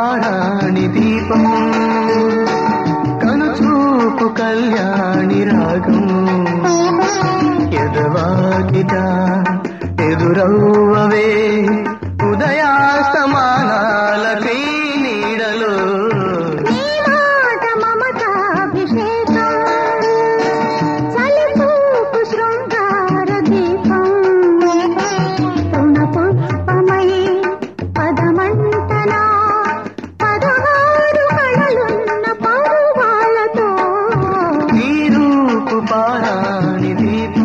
పారాణి దీపం కనుచూపు కళ్యాణి రాగం ఎదవాకిట ఎదురవ్వవే ఉదయాస్తమానాలకై నీడలో నీ మాట మమతాభిషేకం చలిపూపు శృంగార దీపం రుణ పుష్పమై పదమంటనా పదహారు కళలున్న పరువాలతో నీ రూపు పారాణి దీపం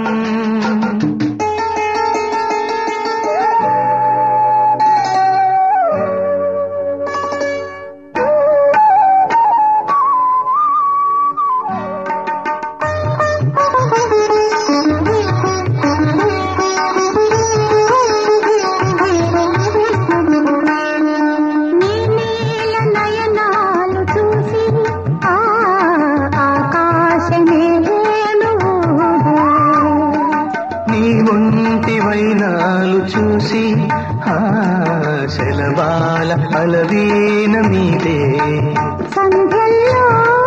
నీ నీల నయనాలు చూసి ఆ ఆకాశమే వేణువుగా. నీ ఒంటి వైనాలు చూసి శలబాల అలవీన మీదే సంధ్యల్లో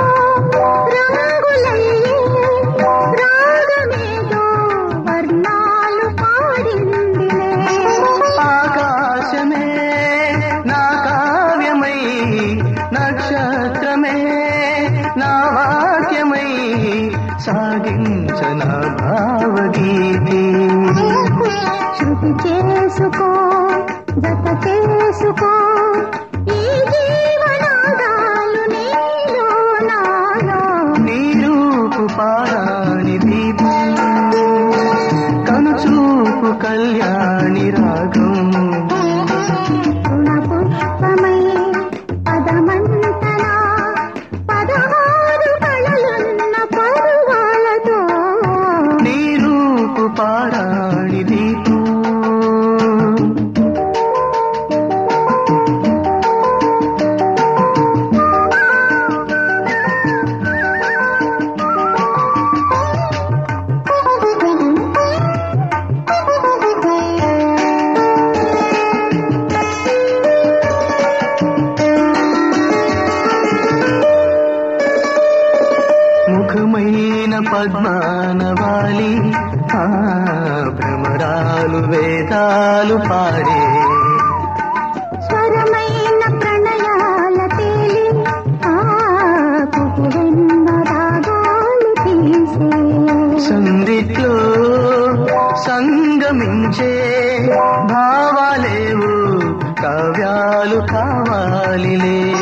రంగులయ్యే రాగమేదో వర్ణాలు పాడిందిలే ఆకాశమే నా కావ్యమై నక్షత్రమే నా వాక్యమై సాగించన భావగీతి శృతి చేసుకో జత చేసుకో ఈ జీవనాదాలు నీలో నాలో నీ రూపు పారాణి దీపం కనుచూపు కళ్యాణి రాగం రుణ పుష్పమై పదమంతనా పదహారు కళలున్న పరువాలతో నీ రూపు పారాణి దీపం ముఖమైన పద్మానవాలి ఆ భ్రమరాలు వేదాలు పాడే స్వరమైన ప్రణయాల తేలి ఆ కుకువెన్న రాగాలు తీసే సందిట్లో సంగమించే భావాలేవు కావ్యాలు కావాలిలే